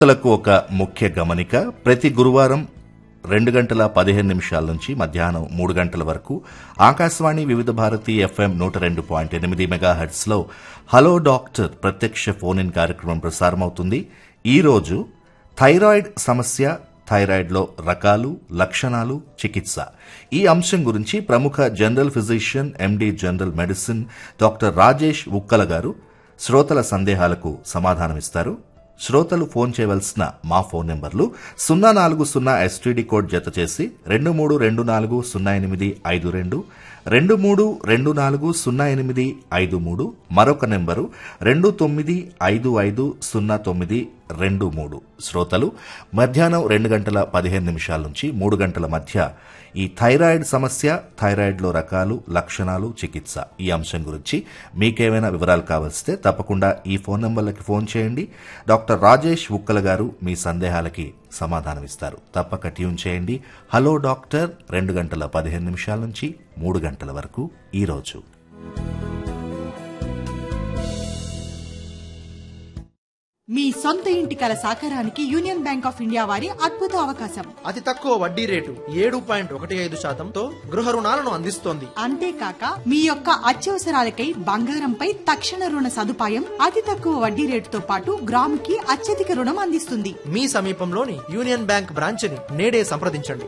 శ్రోతలకు ఒక ముఖ్య గమనిక ప్రతి గురువారం రెండు గంటల పదిహేను నిమిషాల నుంచి మధ్యాహ్నం మూడు గంటల వరకు ఆకాశవాణి వివిధ భారతి ఎఫ్ఎం నూట రెండు పాయింట్ ఎనిమిది మెగాహెట్స్ లో హలో డాక్టర్ ప్రత్యక్ష ఫోన్ ఇన్ కార్యక్రమం ప్రసారమవుతుంది ఈ రోజు థైరాయిడ్ సమస్య థైరాయిడ్లో రకాలు లక్షణాలు చికిత్స ఈ అంశం గురించి ప్రముఖ general physician MD general medicine doctor Rajesh Ukkala గారు శ్రోతల సందేహాలకు సమాధానమిస్తారు శ్రోతలు ఫోన్ చేయవలసిన మా ఫోన్ నెంబర్లు సున్నా నాలుగు సున్నా ఎస్టీడీ కోడ్ జత చేసి రెండు మూడు రెండు నాలుగు సున్నా ఎనిమిది ఐదు రెండు రెండు మూడు రెండు నాలుగు సున్నా ఎనిమిది ఐదు మూడు మరొక నెంబరు రెండు తొమ్మిది ఐదు ఐదు సున్నా తొమ్మిది రెండు మూడు శ్రోతలు మధ్యాహ్నం రెండు గంటల పదిహేను నిమిషాల నుంచి మూడు గంటల మధ్య ఈ థైరాయిడ్ సమస్య థైరాయిడ్లో రకాలు లక్షణాలు చికిత్స ఈ అంశం గురించి మీకేమైనా వివరాలు కావలిస్తే తప్పకుండా ఈ ఫోన్ నంబర్లకి ఫోన్ చేయండి డాక్టర్ రాజేష్ ఉక్కల గారు మీ సందేహాలకి సమాధానమిస్తారు తప్పక ట్యూన్ చేయండి హలో డాక్టర్ రెండు గంటల పదిహేను నిమిషాల నుంచి మూడు గంటల వరకు ఈ రోజు మీ సొంత ఇంటి కల సాకారానికి యూనియన్ బ్యాంక్ ఆఫ్ ఇండియా వారి అద్భుత అవకాశం అతి తక్కువ వడ్డీ రేటు ఏడు పాయింట్ ఒకటి ఐదు శాతంతో గృహ రుణాలను అందిస్తోంది అంతేకాక మీ యొక్క అత్యవసరాలకై బంగారంపై తక్షణ రుణ సదుపాయం అతి తక్కువ వడ్డీ రేటుతో పాటు గ్రాముకి అత్యధిక రుణం అందిస్తుంది మీ సమీపంలోని యూనియన్ బ్యాంక్ బ్రాంచ్ని నేడే సంప్రదించండి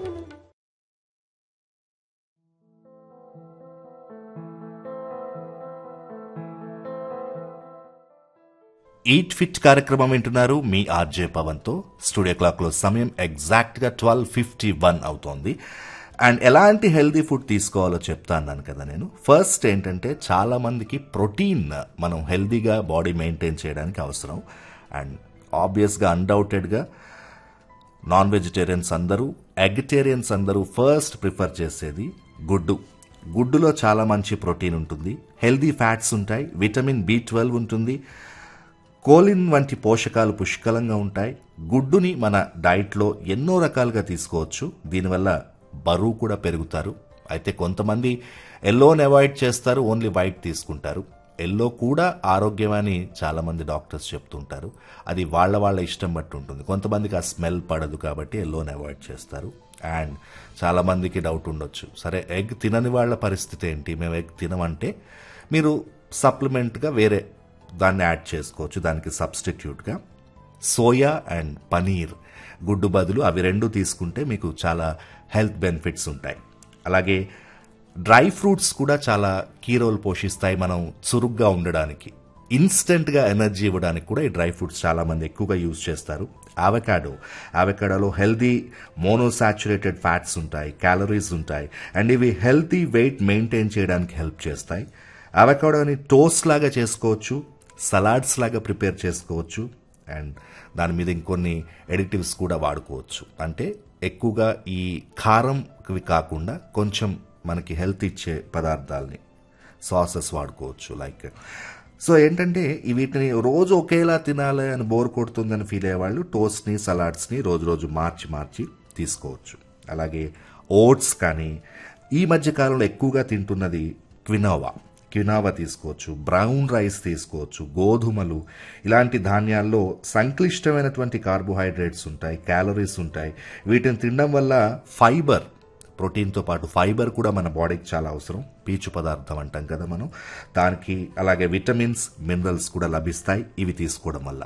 ఈట్ ఫిట్ కార్యక్రమం వింటున్నారు మీ ఆర్జే పవన్తో స్టూడియో క్లాక్లో సమయం ఎగ్జాక్ట్గా ట్వెల్వ్ ఫిఫ్టీ వన్ అవుతోంది అండ్ ఎలాంటి హెల్దీ ఫుడ్ తీసుకోవాలో చెప్తా అన్నాను కదా నేను ఫస్ట్ ఏంటంటే చాలా మందికి ప్రోటీన్ మనం హెల్దీగా బాడీ మెయింటైన్ చేయడానికి అవసరం అండ్ ఆబ్వియస్గా అన్డౌటెడ్గా నాన్ వెజిటేరియన్స్ అందరూ ఎగ్టేరియన్స్ అందరూ ఫస్ట్ ప్రిఫర్ చేసేది గుడ్డు గుడ్డులో చాలా మంచి ప్రోటీన్ ఉంటుంది హెల్దీ ఫ్యాట్స్ ఉంటాయి విటమిన్ బి ట్వెల్వ్ ఉంటుంది కోలిన్ వంటి పోషకాలు పుష్కలంగా ఉంటాయి గుడ్డుని మన డైట్లో ఎన్నో రకాలుగా తీసుకోవచ్చు దీనివల్ల బరువు కూడా పెరుగుతారు అయితే కొంతమంది ఎల్లోని అవాయిడ్ చేస్తారు ఓన్లీ వైట్ తీసుకుంటారు ఎల్లో కూడా ఆరోగ్యమని చాలామంది డాక్టర్స్ చెప్తుంటారు అది వాళ్ళ వాళ్ళ ఇష్టం బట్టి ఉంటుంది కొంతమందికి ఆ స్మెల్ పడదు కాబట్టి ఎల్లోని అవాయిడ్ చేస్తారు అండ్ చాలామందికి డౌట్ ఉండొచ్చు సరే ఎగ్ తినని వాళ్ళ పరిస్థితి ఏంటి మేము ఎగ్ తినమంటే మీరు సప్లిమెంట్గా వేరే దాన్ని యాడ్ చేసుకోవచ్చు దానికి సబ్స్టిట్యూట్గా సోయా అండ్ పనీర్ గుడ్డు బదులు అవి రెండు తీసుకుంటే మీకు చాలా హెల్త్ బెనిఫిట్స్ ఉంటాయి అలాగే డ్రై ఫ్రూట్స్ కూడా చాలా కీ రోల్ పోషిస్తాయి మనం చురుగ్గా ఉండడానికి ఇన్స్టెంట్గా ఎనర్జీ ఇవ్వడానికి కూడా ఈ డ్రై ఫ్రూట్స్ చాలా మంది ఎక్కువగా యూజ్ చేస్తారు అవకాడో అవకాడోలో హెల్దీ మోనోసాచురేటెడ్ ఫ్యాట్స్ ఉంటాయి క్యాలరీస్ ఉంటాయి అండ్ ఇవి హెల్తీ వెయిట్ మెయింటైన్ చేయడానికి హెల్ప్ చేస్తాయి అవకాడోని టోస్ట్ లాగా చేసుకోవచ్చు సలాడ్స్ లాగా ప్రిపేర్ చేసుకోవచ్చు అండ్ దాని మీద ఇంకొన్ని ఎడిటివ్స్ కూడా వాడుకోవచ్చు అంటే ఎక్కువగా ఈ కారంవి కాకుండా కొంచెం మనకి హెల్త్ ఇచ్చే పదార్థాలని సాసెస్ వాడుకోవచ్చు లైక్ సో ఏంటంటే ఈ వీటిని రోజు ఒకేలా తినాలి అని బోర్ కొడుతుందని ఫీల్ అయ్యేవాళ్ళు టోస్ట్ని సలాడ్స్ని రోజు రోజు మార్చి మార్చి తీసుకోవచ్చు అలాగే ఓట్స్ కానీ ఈ మధ్య కాలంలో ఎక్కువగా తింటున్నది క్వినోవా క్వినావా తీసుకోవచ్చు బ్రౌన్ రైస్ తీసుకోవచ్చు గోధుమలు ఇలాంటి ధాన్యాల్లో సంక్లిష్టమైనటువంటి కార్బోహైడ్రేట్స్ ఉంటాయి క్యాలరీస్ ఉంటాయి వీటిని తినడం వల్ల ఫైబర్ ప్రోటీన్తో పాటు ఫైబర్ కూడా మన బాడీకి చాలా అవసరం పీచు పదార్థం అంటాం కదా మనం దానికి అలాగే విటమిన్స్ మినరల్స్ కూడా లభిస్తాయి ఇవి తీసుకోవడం వల్ల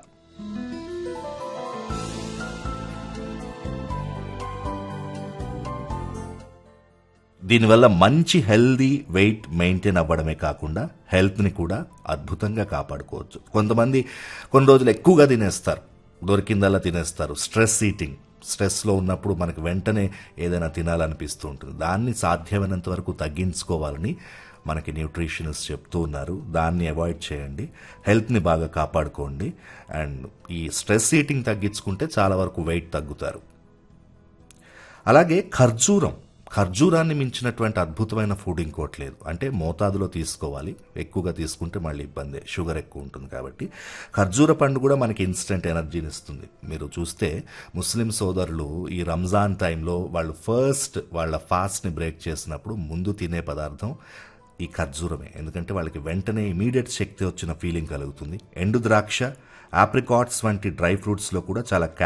దీనివల్ల మంచి హెల్దీ వెయిట్ మెయింటైన్ అవ్వడమే కాకుండా హెల్త్ని కూడా అద్భుతంగా కాపాడుకోవచ్చు కొంతమంది కొన్ని రోజులు ఎక్కువగా తినేస్తారు దొరికిందల్లా తినేస్తారు స్ట్రెస్ ఈటింగ్ స్ట్రెస్లో ఉన్నప్పుడు మనకు వెంటనే ఏదైనా తినాలనిపిస్తూ ఉంటుంది దాన్ని సాధ్యమైనంత వరకు తగ్గించుకోవాలని మనకి న్యూట్రిషనిస్ట్ చెప్తూ ఉన్నారు దాన్ని అవాయిడ్ చేయండి హెల్త్ని బాగా కాపాడుకోండి అండ్ ఈ స్ట్రెస్ ఈటింగ్ తగ్గించుకుంటే చాలా వరకు వెయిట్ తగ్గుతారు అలాగే ఖర్జూరం ఖర్జూరాన్ని మించినటువంటి అద్భుతమైన ఫుడ్ ఇంకోటి లేదు అంటే మోతాదులో తీసుకోవాలి ఎక్కువగా తీసుకుంటే మళ్ళీ ఇబ్బంది షుగర్ ఎక్కువ ఉంటుంది కాబట్టి ఖర్జూర పండు కూడా మనకి ఇన్స్టెంట్ ఎనర్జీని ఇస్తుంది మీరు చూస్తే ముస్లిం సోదరులు ఈ రంజాన్ టైంలో వాళ్ళు ఫస్ట్ వాళ్ళ ఫాస్ట్ని బ్రేక్ చేసినప్పుడు ముందు తినే పదార్థం ఈ ఖర్జూరమే ఎందుకంటే వాళ్ళకి వెంటనే ఇమీడియట్ శక్తి వచ్చిన ఫీలింగ్ కలుగుతుంది ఎండు ద్రాక్ష ఆప్రికాట్స్ వంటి డ్రై ఫ్రూట్స్లో కూడా చాలా